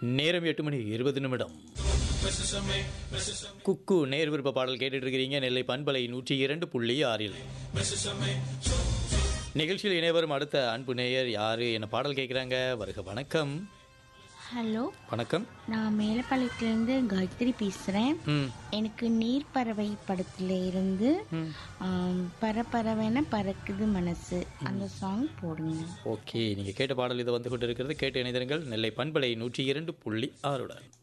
நேரம் எட்டு மணி இருபது நிமிடம் குக்கு நேர் விருப்ப பாடல் கேட்டுட்டு இருக்கிறீங்க நெல்லை பண்பலை நூற்றி இரண்டு புள்ளி ஆறில் நிகழ்ச்சியில் இணைவரும் அடுத்த அன்பு நேயர் யாரு என்ன பாடல் கேட்குறாங்க வருக வணக்கம் ஹலோ வணக்கம் நான் மேலப்பாளையத்துலேருந்து காயத்ரி பேசுகிறேன் ம் எனக்கு நீர்ப்பறவை படத்துல இருந்து ஆம், பரபரவென பறக்குது மனசு அந்த சாங் போடுங்க ஓகே நீங்கள் கேட்ட பாடல் இது வந்து கொண்டு இருக்கிறது கேட்டு இணைந்திருங்கள் நெல்லை பண்பலை நூற்றி இரண்டு புள்ளி ஆறுடன்